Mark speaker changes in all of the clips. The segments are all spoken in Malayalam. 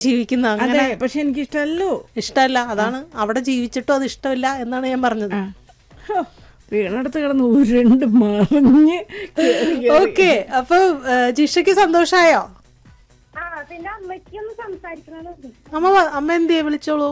Speaker 1: ജീവിക്കുന്ന അങ്ങനെ
Speaker 2: അതെ പക്ഷെ എനിക്ക് ഇഷ്ടമല്ലോ
Speaker 1: ഇഷ്ടമല്ല അതാണ് അവിടെ ജീവിച്ചിട്ടും അത് ഇഷ്ടമില്ല എന്നാണ് ഞാൻ പറഞ്ഞത്
Speaker 2: വീണടുത്ത് കിടന്ന് ഉരുണ്ട് മറിഞ്ഞ് കേറി കേറി.
Speaker 1: ഓക്കെ അപ്പൊ ഏ, ജിഷയ്ക്ക് സന്തോഷായോ
Speaker 3: ആ പിന്നെ അമ്മയ്ക്കൊന്ന് സംസാരിക്കണത്
Speaker 1: അമ്മ വ- അമ്മ എന്തിയെ വിളിച്ചോളൂ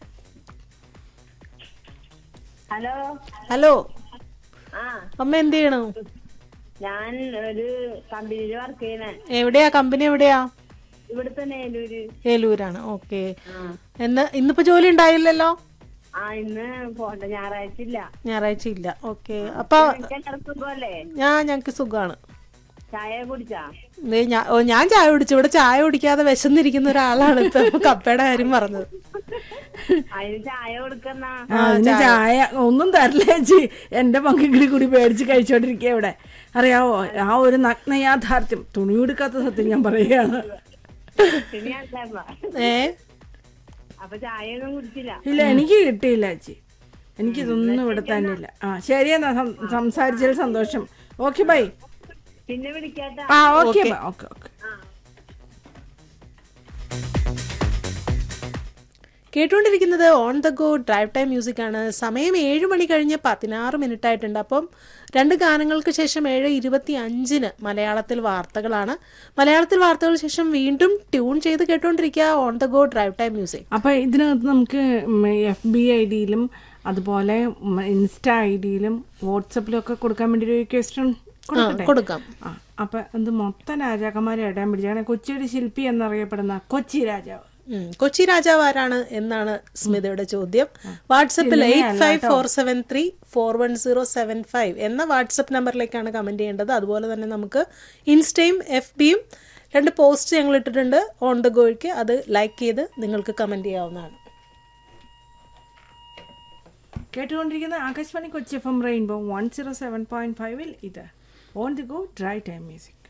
Speaker 3: ഹലോ
Speaker 1: ഹലോ
Speaker 3: ആ
Speaker 1: അമ്മ എന്ത് ചെയ്യണു
Speaker 3: ഞാൻ ഒരു കമ്പനിയിൽ വർക്ക് ചെയ്യണേ
Speaker 1: എവിടെയാ കമ്പനി എവിടെയാ
Speaker 3: ഇവിടെ തന്നെ ഏലൂര്
Speaker 1: ഏലൂരാണ് ഓക്കെ
Speaker 3: ആ
Speaker 1: എന്ന് ഇന്നിപ്പോ ജോലി ഉണ്ടായില്ലല്ലോ
Speaker 3: ആ ഇന്ന് പോണ്ട ഞായറാഴ്ച ഇല്ല
Speaker 1: ഞായറാഴ്ച ഇല്ല ഓക്കെ അപ്പൊ
Speaker 3: എല്ലാവർക്കും സുഖമല്ലേ
Speaker 1: ഞാൻ ഞങ്ങക്ക് സുഖാണ്
Speaker 3: ചായ കുടിച്ചാ
Speaker 1: ദേ ഞാ- ഓ, ഞാൻ ചായ കുടിച്ചു ഇവിടെ ചായ കുടിക്കാതെ വിശന്നിരിക്കുന്ന ഒരാളാണ് ഇപ്പൊ കപ്പയുടെ കാര്യം പറഞ്ഞത്
Speaker 3: അതിന് ചായ കൊടുക്കുന്ന
Speaker 2: ആ, അതിന് ചായ ഒന്നും തരില്ല ചേച്ചി എന്റെ പങ്കിക്കിടി കൂടി പേടിച്ച് കഴിച്ചോണ്ടിരിക്കുക ഇവിടെ അറിയാവോ ആ ഒരു നഗ്ന യാഥാർത്ഥ്യം തുണി എടുക്കാത്ത സത്യം ഞാൻ പറയുകയാണ്
Speaker 3: പിന്നെ അല്ല
Speaker 1: ഏ
Speaker 3: അപ്പൊ ചായയൊന്നും കുടിച്ചില്ല
Speaker 2: ഇല്ല എനിക്ക് കിട്ടിയില്ല ചേച്ചി എനിക്കിതൊന്നും ഇവിടെ തന്നെ ഇല്ല ആ ശരിയെന്നാ സം- സംസാരിച്ചതിൽ സന്തോഷം ഓക്കെ ബൈ
Speaker 3: പിന്നെ വിളിക്കാട്ടാ
Speaker 2: ആ ഓക്കെ ഓക്കെ ഓക്കെ
Speaker 1: കേട്ടുകൊണ്ടിരിക്കുന്നത് on the go drive time music ആണ് സമയം ഏഴ് മണി കഴിഞ്ഞ് പതിനാറ് മിനിറ്റ് ആയിട്ടുണ്ട് അപ്പം രണ്ട് ഗാനങ്ങൾക്ക് ശേഷം ഏഴ് ഇരുപത്തി അഞ്ചിന് മലയാളത്തിൽ വാർത്തകളാണ് മലയാളത്തിൽ വാർത്തകൾക്ക് ശേഷം വീണ്ടും ട്യൂൺ ചെയ്ത് കേട്ടുകൊണ്ടിരിക്കുക on the go drive time music
Speaker 2: അപ്പൊ ഇതിനകത്ത് നമുക്ക് എഫ് ബി ഐ ഡിയിലും അതുപോലെ ഇൻസ്റ്റ ഐ ഡിയിലും വാട്സപ്പിലും ഒക്കെ കൊടുക്കാൻ വേണ്ടി ഒരു ക്വസ്റ്റ്യൻ കൊടുക്കട്ടെ
Speaker 1: കൊടുക്കാം
Speaker 2: ആ അപ്പൊ ഇത് മൊത്തം രാജാക്കന്മാരെ ഇടാൻ പിടിച്ചാണ് കൊച്ചിയുടെ ശില്പി എന്നറിയപ്പെടുന്ന കൊച്ചി രാജാവ്
Speaker 1: ഉം. കൊച്ചി രാജാവ് ആരാണ് എന്നാണ് സ്മിതയുടെ ചോദ്യം വാട്സപ്പിൽ eight five four seven three four one zero seven five എന്ന വാട്സപ്പ് നമ്പറിലേക്കാണ് കമന്റ് ചെയ്യേണ്ടത് അതുപോലെ തന്നെ നമുക്ക് ഇൻസ്റ്റയും എഫ് ബിയും രണ്ട് പോസ്റ്റ് ഞങ്ങൾ ഇട്ടിട്ടുണ്ട് ഓൺ ദ ഗോയ്ക്ക് അത് ലൈക്ക് ചെയ്ത് നിങ്ങൾക്ക് കമന്റ് ചെയ്യാവുന്നതാണ്
Speaker 2: കേട്ടുകൊണ്ടിരിക്കുന്ന Akashvani Kochi F M rainbow one zero seven point ഫൈവിൽ ഇത് on the go drive time music